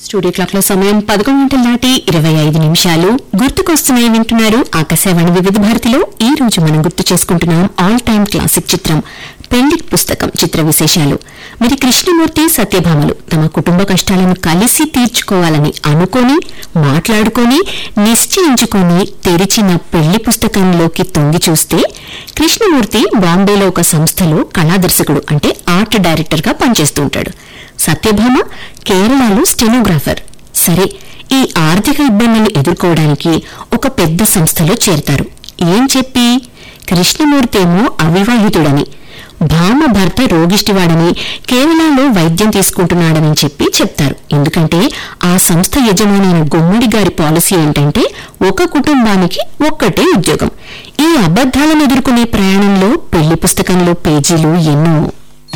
studio clock లో సమయం పదకొండు గంటల దాటి ఇరవై ఐదు నిమిషాలు గుర్తుకొస్తున్నాయి వింటున్నారు ఆకాశవాణి వివిధ భారతిలో ఈ రోజు మనం గుర్తు చేసుకుంటున్నాం ఆల్ టైమ్ క్లాసిక్ చిత్రం పెళ్లి పుస్తకం చిత్ర విశేషాలు మరి కృష్ణమూర్తి సత్యభామలు తమ కుటుంబ కష్టాలను కలిసి తీర్చుకోవాలని అనుకొని మాట్లాడుకొని నిశ్చయించుకొని తెరిచిన పెళ్లి పుస్తకంలోకి తొంగి చూస్తే కృష్ణమూర్తి బాంబేలో ఒక సంస్థలో కళాదర్శకుడు అంటే ఆర్ట్ డైరెక్టర్ గా పనిచేస్తూ ఉంటాడు సత్యభామ కేరళలో స్టెనోగ్రాఫర్ సరే ఈ ఆర్థిక ఇబ్బందులు ఎదుర్కోవడానికి ఒక పెద్ద సంస్థలో చేరతారు ఏం చెప్పి కృష్ణమూర్తి ఏమో అవివాహితుడని భామ భర్త రోగిష్టివాడని కేరళలో వైద్యం తీసుకుంటున్నాడని చెప్పి చెప్తారు ఎందుకంటే ఆ సంస్థ యజమానైన గుమ్మడి గారి పాలసీ ఏంటంటే ఒక కుటుంబానికి ఒక్కటే ఉద్యోగం ఈ అబద్ధాలను ఎదుర్కొనే ప్రయాణంలో పెళ్లి పుస్తకంలో పేజీలు ఎన్నో